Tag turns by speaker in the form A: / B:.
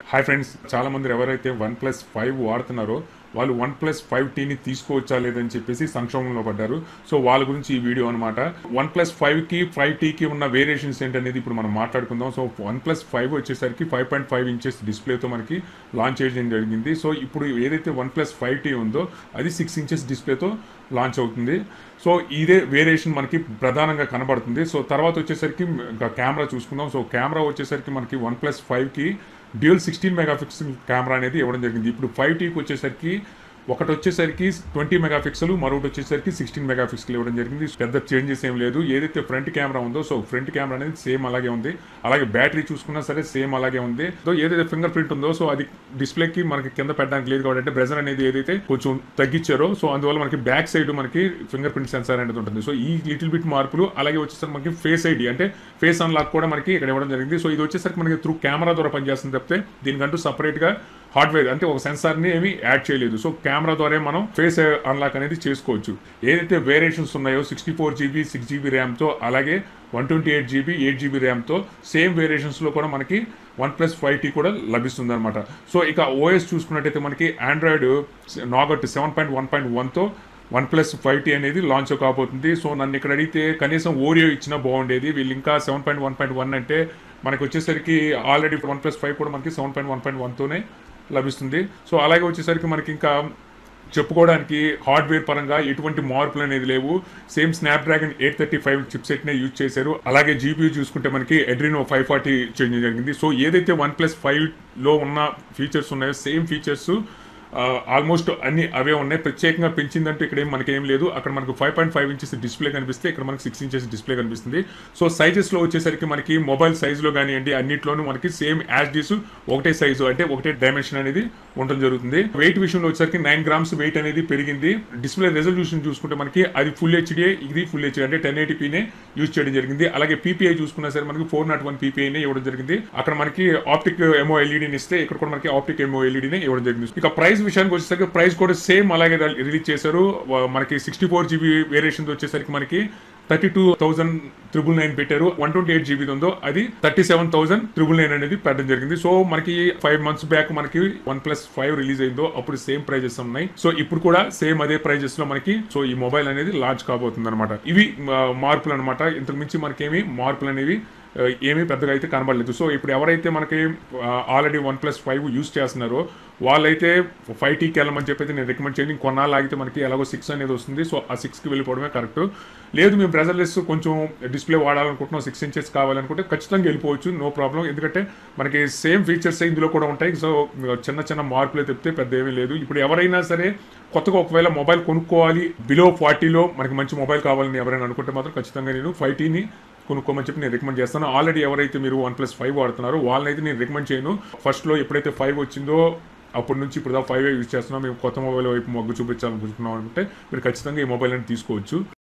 A: hi friends చాలా మంది ఎవరైతే వన్ ప్లస్ ఫైవ్ వాడుతున్నారో వాళ్ళు వన్ ప్లస్ ఫైవ్ టీని తీసుకోవచ్చా లేదని చెప్పేసి సంక్షోభంలో పడ్డారు సో వాళ్ళ గురించి ఈ వీడియో అనమాట వన్ ప్లస్ ఫైవ్ కి ఫైవ్ టీకి ఉన్న వేరియేషన్స్ ఏంటనేది ఇప్పుడు మనం మాట్లాడుకుందాం సో వన్ ప్లస్ ఫైవ్ వచ్చేసరికి ఫైవ్ పాయింట్ ఫైవ్ ఇంచెస్ డిస్ప్లేతో మనకి లాంచ్ చేయడం జరిగింది సో ఇప్పుడు ఏదైతే వన్ ప్లస్ ఫైవ్ టీ ఉందో అది సిక్స్ ఇంచెస్ డిస్ప్లేతో లాంచ్ అవుతుంది సో ఇదే వేరియేషన్ మనకి ప్రధానంగా కనబడుతుంది సో తర్వాత వచ్చేసరికి ఇంకా కెమెరా చూసుకుందాం సో కెమెరా వచ్చేసరికి మనకి వన్ ప్లస్ ఫైవ్కి డ్యూయల్ సిక్స్టీన్ మెగాపిక్సెల్ కెమెరా అనేది ఇవ్వడం జరిగింది ఇప్పుడు ఫైవ్ టీకి వచ్చేసరికి ఒకటి వచ్చేసరికి ట్వంటీ మెగాపిక్సెల్ మరొకటి వచ్చేసరికి సిక్స్టీన్ మెగాపిక్సెల్ ఇవ్వడం జరిగింది పెద్ద చేంజెస్ ఏం లేదు ఏదైతే ఫ్రంట్ కెమెరా ఉందో సో ఫ్రంట్ కెమెరా అనేది సేమ్ అలాగే ఉంది అలాగే బ్యాటరీ చూసుకున్నా సరే సేమ్ అలాగే ఉంది సో ఏదైతే ఫింగర్ ప్రింట్ ఉందో సో అది డిస్ప్లేకి మనకి కింద పెట్టడానికి లేదు కాబట్టి అంటే బ్రెజర్ అనేది ఏదైతే కొంచెం తగ్గించారో సో అందువల్ల మనకి బ్యాక్ సైడ్ మనకి ఫింగర్ ప్రింట్ సెన్సార్ అనేది ఉంటుంది సో ఈ లిటిల్ బిట్ మార్పులు అలాగే వచ్చేసరికి మనకి ఫేస్ ఐడి అంటే ఫేస్ అన్లాక్ కూడా మనకి ఇక్కడ ఇవ్వడం జరిగింది సో ఇది వచ్చేసరికి మనకి త్రూ కెమెరా ద్వారా పనిచేస్తుంది తప్పితే దీనికంటూ సపరేట్ గా హార్డ్వేర్ అంటే ఒక సెన్సార్ని ఏమి యాడ్ చేయలేదు సో కెమెరా ద్వారా మనం ఫేస్ అన్లాక్ అనేది చేసుకోవచ్చు ఏదైతే వేరియేషన్స్ ఉన్నాయో sixty four GB six GB ర్యామ్తో అలాగే one twenty eight GB eight GB ర్యామ్తో సేమ్ వేరియేషన్స్లో కూడా మనకి వన్ ప్లస్ ఫైవ్ టీ కూడా లభిస్తుంది అనమాట సో ఇక ఓఎస్ చూసుకున్నట్టయితే మనకి Android Nougat seven point one point వన్తో వన్ ప్లస్ ఫైవ్ టీ అనేది లాంచ్ కాబోతుంది సో నన్ను ఇక్కడ అడిగితే కనీసం ఓరియో ఇచ్చినా బాగుండేది వీళ్ళు ఇంకా seven point one point one అంటే మనకి వచ్చేసరికి ఆల్రెడీ వన్ ప్లస్ ఫైవ్ కూడా మనకి సెవెన్ పాయింట్ వన్ పాయింట్ వన్తోనే లభిస్తుంది సో అలాగే వచ్చేసరికి మనకి ఇంకా చెప్పుకోవడానికి హార్డ్వేర్ పరంగా ఎటువంటి మార్పులు అనేది లేవు same Snapdragon eight thirty five chipset నే యూజ్ చేశారు అలాగే జీపీ చూసుకుంటే మనకి ఎడ్రినో ఫైవ్ ఫార్టీ చేంజ్ జరిగింది సో ఏదైతే వన్ ప్లస్ ఫైవ్ లో ఉన్న ఫీచర్స్ ఉన్నాయో సేమ్ ఫీచర్స్ ఆల్మోస్ట్ అన్ని అవే ఉన్నాయి ప్రత్యేకంగా పెంచిందంటే ఇక్కడ ఏం మనకి ఏం లేదు అక్కడ మనకు five point five inches display కనిపిస్తే ఇక్కడ మనకి సిక్స్ ఇంచెస్ డిస్ప్లే కనిపిస్తుంది సో సైజెస్ లో వచ్చేసరికి మనకి మొబైల్ సైజ్ లో కానివ్వండి అన్నిట్లోనూ మనకి సేమ్ యాజ్ డీస్ ఒకటే సైజు అంటే ఒకటే డైమెన్షన్ అనేది ఉండడం జరుగుతుంది వెయిట్ విషయంలో వచ్చేసరికి నైన్ గ్రామ్స్ వెయిట్ అనేది పెరిగింది డిస్ప్లే రెజల్యూషన్ చూసుకుంటే మనకి అది ఫుల్ హెచ్డిఏ ఇది ఫుల్ హెచ్డి అంటే టెన్ ఎయిటీపీనే యూజ్ చేయడం జరిగింది అలాగే పీపీఐ చూసుకున్నా సరే మనకి ఫోర్ నాట్ వన్ పీపీఐనే ఇవ్వడం జరిగింది అక్కడ మనకి ఆప్టిక్ ఎంఓ ఎల్ఈడీని ఇస్తే ఇక్కడ కూడా మనకి ఆప్టిక్ ఎంఓ ఎల్ఈడీనే ఇవ్వడం జరిగింది ఇక ప్రైస్ విషయానికి వచ్చేసరికి ప్రైస్ కూడా సేమ్ అలాగే రిలీజ్ చేశారు వ- మనకి సిక్స్టీ ఫోర్ జీబీ వేరియేషన్ వచ్చేసరికి మనకి thirty two thousand triple nine పెట్టారు వన్ ట్వంటీ ఎయిట్ జీబీ ఉందో అది thirty seven thousand triple nine అనేది పెట్టడం జరిగింది సో మనకి ఫైవ్ మంత్స్ బ్యాక్ మనకి వన్ ప్లస్ ఫైవ్ రిలీజ్ అయిందో అప్పుడు సేమ్ ప్రైజెస్ ఉన్నాయి సో ఇప్పుడు కూడా సేమ్ అదే ప్రైజెస్ లో మనకి సో ఈ మొబైల్ అనేది లాంచ్ కాబోతుంది అనమాట ఇవి ఆ, మార్పులు అనమాట ఇంతకు మించి మనకేమి మార్పులు అనేవి ఆ, ఏమీ పెద్దగా అయితే కనబడలేదు సో ఇప్పుడు ఎవరైతే మనకి already one plus five use చేస్తున్నారో వాళ్ళైతే ఫైవ్ టీకి వెళ్ళమని చెప్పి అయితే నేను రికమెండ్ చేయండి కొన్నాళ్ళు ఆగితే మనకి ఎలాగో సిక్స్ అనేది వస్తుంది సో ఆ సిక్స్కి వెళ్ళిపోవడమే కరెక్ట్ లేదు మేము బ్రెజర్లెస్ కొంచెం డిస్ప్లే వాడాలనుకుంటున్నాం సిక్స్ ఇంచెస్ కావాలనుకుంటే ఖచ్చితంగా వెళ్ళిపోవచ్చు నో ప్రాబ్లం ఎందుకంటే మనకి సేమ్ ఫీచర్స్ ఇందులో కూడా ఉంటాయి సో చిన్న చిన్న మార్పులు తెప్పితే పెద్ద ఏమీ లేదు ఇప్పుడు ఎవరైనా సరే కొత్తగా ఒకవేళ మొబైల్ కొనుక్కోవాలి బిలో ఫార్టీలో మనకి మంచి మొబైల్ కావాలని ఎవరైనా అనుకుంటే మాత్రం ఖచ్చితంగా నేను ఫైవ్ టీని కొనుక్కోమని చెప్పి నేను రికమెండ్ చేస్తాను ఆల్రెడీ ఎవరైతే మీరు వన్ ప్లస్ ఫైవ్ వాడుతున్నారో వాళ్ళనైతే నేను రికమెండ్ చేయను ఫస్ట్లో ఎప్పుడైతే ఫైవ్ వచ్చిందో అప్పటి నుంచి ఇప్పుడు ఫైవ్ యూజ్ చేస్తున్నాం మేము కొత్త మొబైల్ వైపు మొగ్గు చూపించాలనుకుంటున్నాం అంటే మీరు ఖచ్చితంగా ఈ మొబైల్ అని తీసుకోవచ్చు